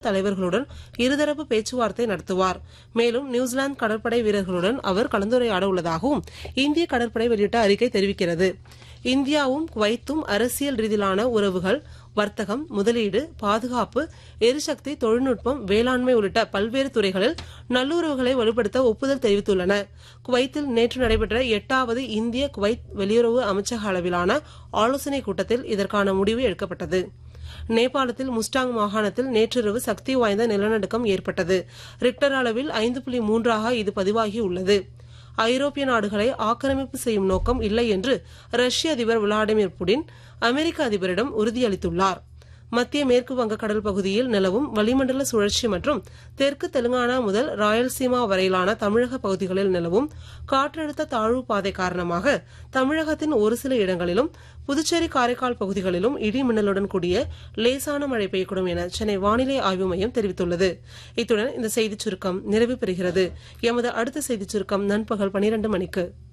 தலைவர்களுடன் இருதரப்பு பேச்சுவார்த்தை நடத்துவார் மேலும் நியூசிலாந்து கடற்படை வீரர்களுடன் அவர் கலந்துரையாட உள்ளதாகவும் இந்திய கடற்படை வெளியிட்ட அறிக்கை தெரிவிக்கிறது இந்தியாவும் குவைத்தும் அரசியல் ரீதியிலான உறவுகள் வர்த்தகம் முதலீடு பாதுகாப்பு எரிசக்தி தொழில்நுட்பம் வேளாண்மை உள்ளிட்ட பல்வேறு துறைகளில் நல்லுறவுகளை வலுப்படுத்த ஒப்புதல் தெரிவித்துள்ளன குவைத்தில் நேற்று நடைபெற்ற எட்டாவது இந்திய குவைத் வெளியுறவு அமைச்சக அளவிலான ஆலோசனைக் கூட்டத்தில் இதற்கான முடிவு எடுக்கப்பட்டது நேபாளத்தில் முஸ்டாங் மாகாணத்தில் நேற்றிரவு சக்தி வாய்ந்த நிலநடுக்கம் ஏற்பட்டது ரிக்டர் அளவில் ஐந்து புள்ளி மூன்றாக இது பதிவாகி உள்ளது ஐரோப்பிய நாடுகளை ஆக்கிரமிப்பு செய்யும் நோக்கம் இல்லை என்று ரஷ்ய அதிபர் விளாடிமிர் புடின் அமெரிக்க அதிபரிடம் உறுதியளித்துள்ளார் மத்திய மேற்கு வங்கக்கடல் பகுதியில் நிலவும் வளிமண்டல சுழற்சி மற்றும் தெற்கு தெலுங்கானா முதல் ராயல்சீமா வரையிலான தமிழக பகுதிகளில் நிலவும் காற்றழுத்த தாழ்வு பாதை காரணமாக தமிழகத்தின் ஒரு சில இடங்களிலும் புதுச்சேரி காரைக்கால் பகுதிகளிலும் இடி மின்னலுடன் கூடிய லேசான மழை பெய்யக்கூடும் என சென்னை வானிலை ஆய்வு மையம் தெரிவித்துள்ளது இத்துடன் இந்த செய்திச் சுருக்கம் நிறைவு பெறுகிறது எமது அடுத்த செய்திச் சுருக்கம் நண்பகல் பனிரண்டு மணிக்கு